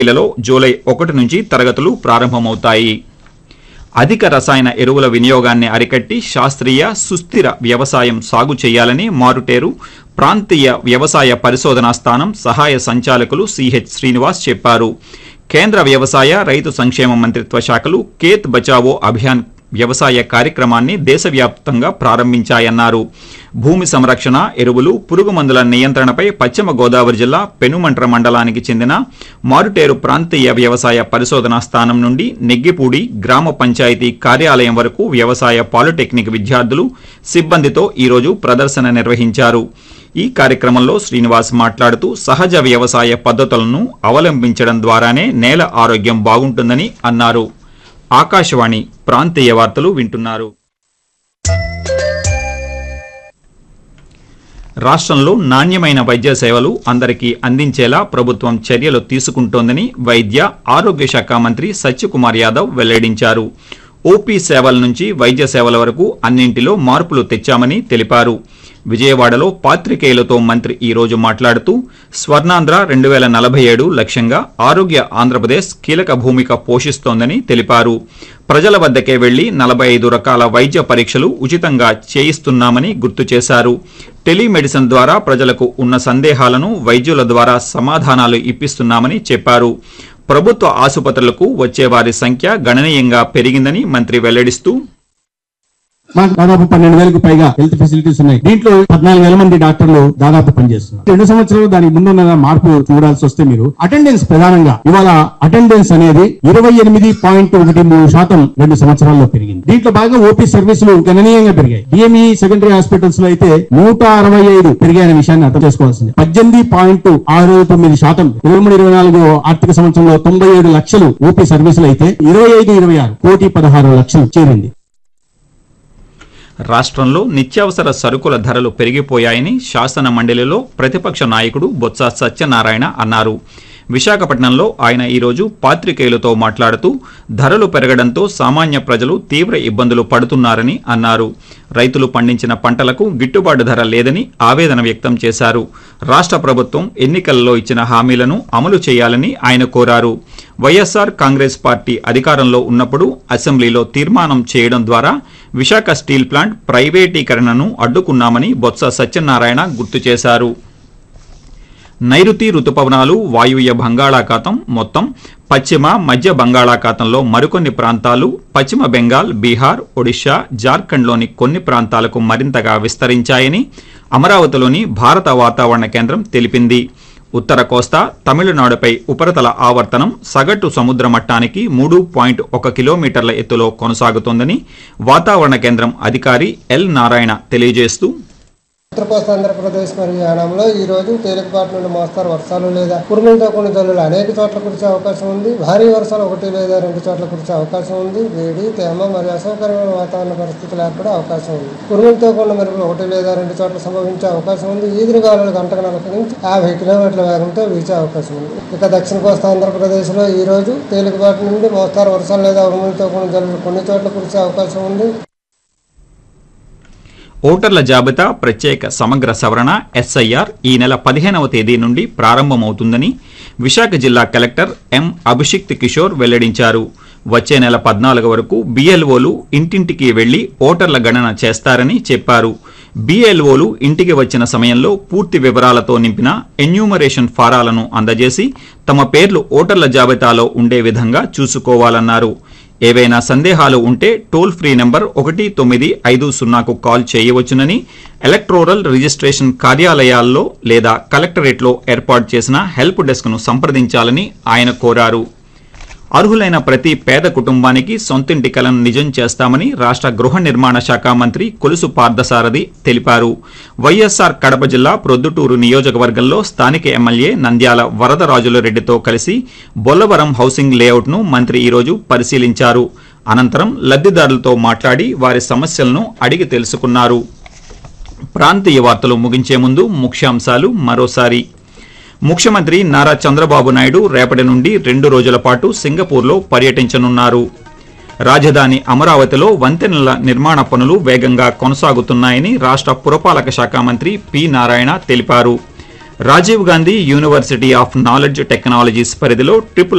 జిల్లాలో జూలై ఒకటి నుంచి తరగతులు ప్రారంభమవుతాయి అధిక రసాయన ఎరువుల వినియోగాన్ని అరికట్టి శాస్త్రీయ సుస్థిర వ్యవసాయం సాగు చేయాలని మారుటేరు ప్రాంతీయ వ్యవసాయ పరిశోధనా స్థానం సహాయ సంచాలకులు సిహెచ్ శ్రీనివాస్ చెప్పారు కేంద్ర వ్యవసాయ రైతు సంక్షేమ మంత్రిత్వ శాఖలు కేత్ బచావో అభియాన్ వ్యవసాయ కార్యక్రమాన్ని దేశవ్యాప్తంగా ప్రారంభించాయన్నారు భూమి సంరక్షణ ఎరువులు పురుగు మందుల నియంత్రణపై పశ్చిమ గోదావరి జిల్లా పెనుమంట్ర మండలానికి చెందిన మారుటేరు ప్రాంతీయ వ్యవసాయ పరిశోధనా స్థానం నుండి నెగ్గిపూడి గ్రామ పంచాయతీ కార్యాలయం వరకు వ్యవసాయ పాలిటెక్నిక్ విద్యార్థులు సిబ్బందితో ఈరోజు ప్రదర్శన నిర్వహించారు ఈ కార్యక్రమంలో శ్రీనివాస్ మాట్లాడుతూ సహజ వ్యవసాయ పద్ధతులను అవలంబించడం ద్వారానే నేల ఆరోగ్యం బాగుంటుందని అన్నారు ఆకాశవాణి ప్రాంతీయ వార్తలు వింటున్నారు రాష్ట్రంలో నాణ్యమైన వైద్య సేవలు అందరికీ అందించేలా ప్రభుత్వం చర్యలు తీసుకుంటోందని వైద్య ఆరోగ్య శాఖ మంత్రి సత్యకుమార్ యాదవ్ వెల్లడించారు ఓపీ సేవల నుంచి వైద్య సేవల వరకు అన్నింటిలో మార్పులు తెచ్చామని తెలిపారు విజయవాడలో పాత్రికేయులతో మంత్రి ఈ రోజు మాట్లాడుతూ స్వర్ణాంధ్ర రెండు వేల నలభై ఏడు లక్ష్యంగా ఆరోగ్య ఆంధ్రప్రదేశ్ కీలక భూమిక పోషిస్తోందని తెలిపారు ప్రజల వద్దకే వెళ్లి నలభై ఐదు రకాల వైద్య పరీక్షలు ఉచితంగా చేయిస్తున్నామని గుర్తు చేశారు టెలిమెడిసిన్ ద్వారా ప్రజలకు ఉన్న సందేహాలను వైద్యుల ద్వారా సమాధానాలు ఇప్పిస్తున్నామని చెప్పారు ప్రభుత్వ ఆసుపత్రులకు వచ్చే వారి సంఖ్య గణనీయంగా పెరిగిందని మంత్రి వెల్లడిస్తూ మాకు దాదాపు పన్నెండు వేలకు పైగా హెల్త్ ఫెసిలిటీస్ ఉన్నాయి దీంట్లో పద్నాలుగు వేల మంది డాక్టర్లు దాదాపు పనిచేస్తున్నారు రెండు సంవత్సరాలు దానికి ముందున్న మార్పు చూడాల్సి వస్తే మీరు అటెండెన్స్ ప్రధానంగా ఇవాళ అటెండెన్స్ అనేది ఇరవై ఎనిమిది పాయింట్ ఒకటి మూడు శాతం రెండు సంవత్సరాల్లో పెరిగింది దీంట్లో బాగా ఓపీ సర్వీసులు గణనీయంగా పెరిగాయి డిఎంఈ సెకండరీ హాస్పిటల్స్ లో అయితే నూట అరవై ఐదు పెరిగాయనే విషయాన్ని అర్థం చేసుకోవాల్సింది పద్దెనిమిది పాయింట్ ఆరు తొమ్మిది శాతం ఇరవై మూడు ఇరవై నాలుగు ఆర్థిక సంవత్సరంలో తొంభై ఏడు లక్షలు ఓపీ సర్వీసులు అయితే ఇరవై ఐదు ఇరవై ఆరు కోటి పదహారు లక్షలు చేరింది రాష్ట్రంలో నిత్యావసర సరుకుల ధరలు పెరిగిపోయాయని శాసన మండలిలో ప్రతిపక్ష నాయకుడు బొత్స సత్యనారాయణ అన్నారు విశాఖపట్నంలో ఆయన ఈరోజు పాత్రికేయులతో మాట్లాడుతూ ధరలు పెరగడంతో సామాన్య ప్రజలు తీవ్ర ఇబ్బందులు పడుతున్నారని అన్నారు రైతులు పండించిన పంటలకు గిట్టుబాటు ధర లేదని ఆవేదన వ్యక్తం చేశారు రాష్ట్ర ప్రభుత్వం ఎన్నికల్లో ఇచ్చిన హామీలను అమలు చేయాలని ఆయన కోరారు వైఎస్ఆర్ కాంగ్రెస్ పార్టీ అధికారంలో ఉన్నప్పుడు అసెంబ్లీలో తీర్మానం చేయడం ద్వారా విశాఖ స్టీల్ ప్లాంట్ ప్రైవేటీకరణను అడ్డుకున్నామని బొత్స సత్యనారాయణ గుర్తు చేశారు నైరుతి రుతుపవనాలు వాయువ్య బంగాళాఖాతం మొత్తం పశ్చిమ మధ్య బంగాళాఖాతంలో మరికొన్ని ప్రాంతాలు పశ్చిమ బెంగాల్ బీహార్ ఒడిషా జార్ఖండ్లోని కొన్ని ప్రాంతాలకు మరింతగా విస్తరించాయని అమరావతిలోని భారత వాతావరణ కేంద్రం తెలిపింది ఉత్తర కోస్తా తమిళనాడుపై ఉపరితల ఆవర్తనం సగటు సముద్ర మట్టానికి మూడు పాయింట్ ఒక కిలోమీటర్ల ఎత్తులో కొనసాగుతోందని వాతావరణ కేంద్రం అధికారి ఎల్ నారాయణ తెలియజేస్తూ ఉత్తర కోస్తా ఆంధ్రప్రదేశ్ మరియు యానంలో ఈ రోజు తేలికపాటి నుండి మోస్తారు వర్షాలు లేదా ఉరుములతో కొన్ని జల్లులు అనేక చోట్ల కురిసే అవకాశం ఉంది భారీ వర్షాలు ఒకటి లేదా రెండు చోట్ల కురిసే అవకాశం ఉంది వేడి తేమ మరియు అసౌకర్యమైన వాతావరణ పరిస్థితులు ఏర్పడే అవకాశం ఉంది ఉరుములతో కూడిన మెరుపులు ఒకటి లేదా రెండు చోట్ల సంభవించే అవకాశం ఉంది ఈదురు గాలులు గంటకు నలభై నుంచి యాభై కిలోమీటర్ల వేగంతో వీచే అవకాశం ఉంది ఇక దక్షిణ కోస్తా ఆంధ్రప్రదేశ్లో ఈ రోజు తేలికపాటి నుండి మోస్తారు వర్షాలు లేదా ఉరుములతో కూడిన జల్లులు కొన్ని చోట్ల కురిసే అవకాశం ఉంది ఓటర్ల జాబితా ప్రత్యేక సమగ్ర సవరణ ఎస్ఐఆర్ ఈ నెల పదిహేనవ తేదీ నుండి ప్రారంభమవుతుందని విశాఖ జిల్లా కలెక్టర్ ఎం అభిషిక్త్ కిషోర్ వెల్లడించారు వచ్చే నెల పద్నాలుగు వరకు బిఎల్ఓలు ఇంటింటికి వెళ్లి ఓటర్ల గణన చేస్తారని చెప్పారు బిఎల్ఓలు ఇంటికి వచ్చిన సమయంలో పూర్తి వివరాలతో నింపిన ఎన్యూమరేషన్ ఫారాలను అందజేసి తమ పేర్లు ఓటర్ల జాబితాలో ఉండే విధంగా చూసుకోవాలన్నారు ఏవైనా సందేహాలు ఉంటే టోల్ ఫ్రీ నెంబర్ ఒకటి తొమ్మిది ఐదు సున్నాకు కాల్ చేయవచ్చునని ఎలక్ట్రోరల్ రిజిస్ట్రేషన్ కార్యాలయాల్లో లేదా కలెక్టరేట్లో ఏర్పాటు చేసిన హెల్ప్ డెస్క్ను సంప్రదించాలని ఆయన కోరారు అర్హులైన ప్రతి పేద కుటుంబానికి సొంతింటి కలను నిజం చేస్తామని రాష్ట్ర గృహ నిర్మాణ శాఖ మంత్రి కొలుసు పార్థసారథి తెలిపారు వైఎస్ఆర్ కడప జిల్లా ప్రొద్దుటూరు నియోజకవర్గంలో స్థానిక ఎమ్మెల్యే నంద్యాల వరదరాజుల రెడ్డితో కలిసి బొల్లవరం హౌసింగ్ లేఅవుట్ను మంత్రి ఈరోజు పరిశీలించారు అనంతరం లబ్ధిదారులతో మాట్లాడి వారి సమస్యలను అడిగి తెలుసుకున్నారు ప్రాంతీయ వార్తలు ముగించే ముందు ముఖ్యాంశాలు మరోసారి ముఖ్యమంత్రి నారా చంద్రబాబు నాయుడు రేపటి నుండి రెండు రోజుల పాటు సింగపూర్లో పర్యటించనున్నారు రాజధాని అమరావతిలో వంతెనల నిర్మాణ పనులు వేగంగా కొనసాగుతున్నాయని రాష్ట్ర పురపాలక శాఖ మంత్రి పి నారాయణ తెలిపారు Rajiv Gandhi university of knowledge technologies పరిధిలో ట్రిపుల్